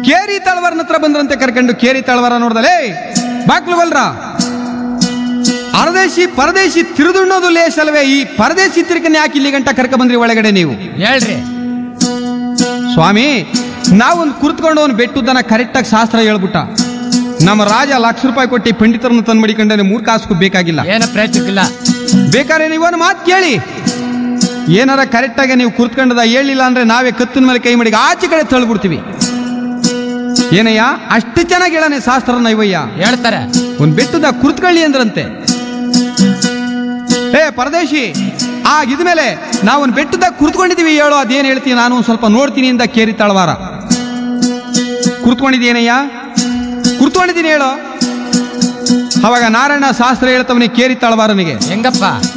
ಕೇರಿ ತಳವಾರನ ಹತ್ರ ಬಂದ್ರಂತೆ ಕರ್ಕೊಂಡು ಕೇರಿ ತಳವಾರ ನೋಡ್ದಲೇ ಬಾಕ್ಲು ಬಲ್ರ ಅರದೇಶಿ ಪರದೇಶಿ ತಿರುದುಣ್ಣೋದು ಲೇಸಲ್ವೇ ಈ ಪರದೇಶಿ ತಿರುಕನ್ನ ಯಾಕೆ ಇಲ್ಲಿ ಗಂಟ ಕರ್ಕ ಬಂದ್ರಿ ಒಳಗಡೆ ನೀವು ಹೇಳ್ರಿ ಸ್ವಾಮಿ ನಾವೊಂದು ಕುರ್ತ್ಕೊಂಡು ಅವ್ನು ಬೆಟ್ಟುದನ್ನ ಕರೆಕ್ಟಾಗಿ ಶಾಸ್ತ್ರ ಹೇಳ್ಬಿಟ್ಟ ನಮ್ಮ ರಾಜ ಲಕ್ಷ ರೂಪಾಯಿ ಕೊಟ್ಟು ಪಂಡಿತರನ್ನ ತಂದು ಮಡಿಕೊಂಡೇ ಮೂರ್ ಕಾಸು ಬೇಕಾಗಿಲ್ಲ ಏನ ಪ್ರಯತ್ನಕ್ಕಿಲ್ಲ ಬೇಕಾದ್ರೆ ನೀವೊಂದು ಮಾತು ಕೇಳಿ ಏನಾರ ಕರೆಕ್ಟಾಗಿ ನೀವು ಕುರ್ತ್ಕೊಂಡದ ಹೇಳಿಲ್ಲ ಅಂದ್ರೆ ನಾವೇ ಕತ್ತಿನ ಮೇಲೆ ಕೈ ಮಾಡಿ ಆಚೆ ಕಡೆ ತಳ್ಬಿಡ್ತೀವಿ ಏನಯ್ಯ ಅಷ್ಟು ಚೆನ್ನಾಗಿ ಹೇಳನೆ ಶಾಸ್ತ್ರನ ಇವಯ್ಯ ಹೇಳ್ತಾರೆ ಒಂದ್ ಬೆಟ್ಟದ ಕುರ್ತ್ಕೊಳ್ಳಿ ಅಂದ್ರಂತೆ ಏ ಪರದೇಶಿ ಆ ಇದ್ಮೇಲೆ ನಾವು ಒಂದು ಬೆಟ್ಟದಾಗ ಕುರ್ತ್ಕೊಂಡಿದೀವಿ ಹೇಳೋ ಅದೇನ್ ಹೇಳ್ತೀನಿ ನಾನು ಒಂದ್ ಸ್ವಲ್ಪ ನೋಡ್ತೀನಿ ಇಂದ ಕೇರಿ ತಳವಾರ ಕುರ್ತ್ಕೊಂಡಿದ್ದೀನಯ್ಯ ಕುರ್ತ್ಕೊಂಡಿದ್ದೀನಿ ಹೇಳೋ ಅವಾಗ ನಾರಾಯಣ ಶಾಸ್ತ್ರ ಹೇಳ್ತವನಿ ಕೇರಿ ತಳವಾರನಿಗೆ ಹೆಂಗಪ್ಪ